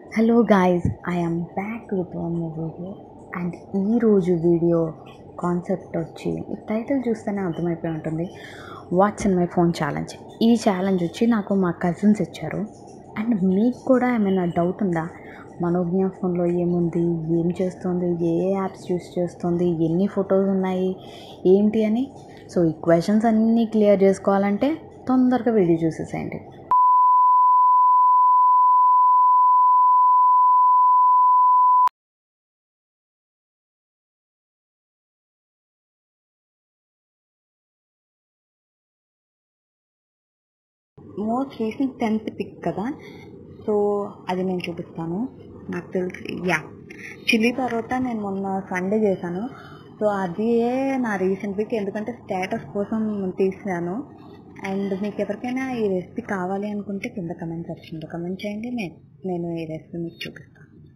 hello guys I am back with one more video and ఈరోజు video concept వచ్చి ఈ title చూస్తేనే అర్థమైపోయి ఉంటుంది what's in my phone challenge ఈ ఛాలెంజ్ వచ్చి నాకు మా కజిన్స్ ఇచ్చారు అండ్ మీకు కూడా ఏమైనా డౌట్ ఉందా మనోజ్ఞ ఫోన్లో ఏముంది ఏం చేస్తుంది ఏ ఏ యాప్స్ యూస్ చేస్తుంది ఎన్ని ఫొటోస్ ఉన్నాయి ఏంటి అని సో ఈ క్వశ్చన్స్ అన్నీ క్లియర్ చేసుకోవాలంటే తొందరగా వీడియో చూసేసేయండి మోస్ట్ రీసెంట్ టెన్త్ పిక్ కదా సో అది నేను చూపిస్తాను నాకు తెలిసి యా చిల్లీ పరోటా నేను మొన్న సండే చేశాను సో అదే నా రీసెంట్ పిక్ ఎందుకంటే స్టేటస్ కోసం తీసాను అండ్ మీకు ఎవరికైనా ఈ రెసిపీ కావాలి అనుకుంటే కింద కమెంట్ సెక్షన్లో కమెంట్ చేయండి నేను నేను ఈ రెసిపీ మీకు చూపిస్తాను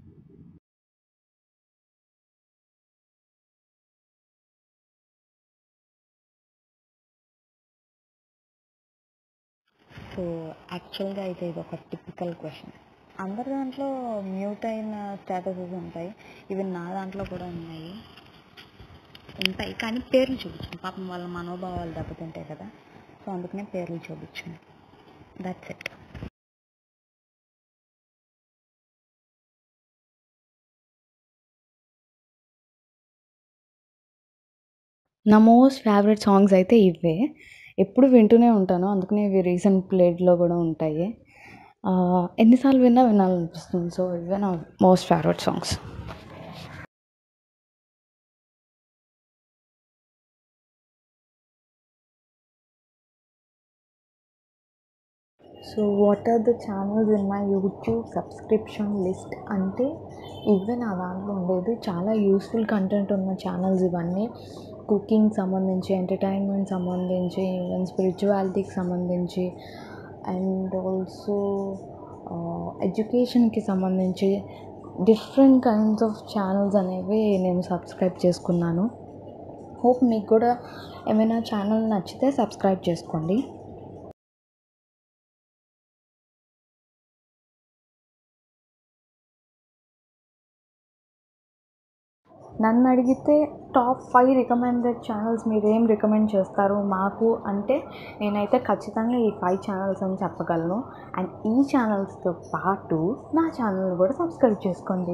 సో యాక్చువల్గా అయితే ఇది ఒక టిపికల్ క్వశ్చన్ అందరి దాంట్లో మ్యూట్ అయిన స్టేటసెస్ ఉంటాయి ఈవెన్ నా దాంట్లో కూడా ఉన్నాయి ఉంటాయి కానీ పేర్లు చూపించాను పాపం వాళ్ళ మనోభావాలు దెబ్బతింటాయి కదా సో అందుకనే పేర్లు చూపించాను దట్స్ ఇట్ నా మోస్ట్ ఫేవరెట్ సాంగ్స్ అయితే ఇవే ఎప్పుడు వింటూనే ఉంటాను అందుకనే ఇవి రీసెంట్ ప్లేట్లో కూడా ఉంటాయి ఆ, ఎన్నిసార్లు విన్నా వినాలనిపిస్తుంది సో ఇవే నా most favourite songs so what are the channels in my YouTube subscription list అంటే ఇవే నా దాంట్లో ఉండేది చాలా యూస్ఫుల్ కంటెంట్ ఉన్న ఛానల్స్ ఇవన్నీ కుకింగ్ సంబంధించి ఎంటర్టైన్మెంట్ సంబంధించి ఈవెన్ స్పిరిచువాలిటీకి సంబంధించి అండ్ ఆల్సో ఎడ్యుకేషన్కి సంబంధించి డిఫరెంట్ కైండ్స్ ఆఫ్ ఛానల్స్ అనేవి నేను సబ్స్క్రైబ్ చేసుకున్నాను హోప్ మీకు కూడా ఏమైనా ఛానల్ నచ్చితే సబ్స్క్రైబ్ చేసుకోండి నన్ను అడిగితే టాప్ ఫైవ్ రికమెండెడ్ ఛానల్స్ మీరు ఏం రికమెండ్ చేస్తారు మాకు అంటే నేనైతే ఖచ్చితంగా ఈ ఫైవ్ ఛానల్స్ అని చెప్పగలను అండ్ ఈ ఛానల్స్తో పాటు నా ఛానల్ కూడా సబ్స్క్రైబ్ చేసుకోండి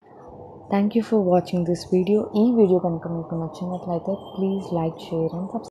thank you for watching this video ఈ వీడియో కనుక మీకు నచ్చినట్లయితే please like share and subscribe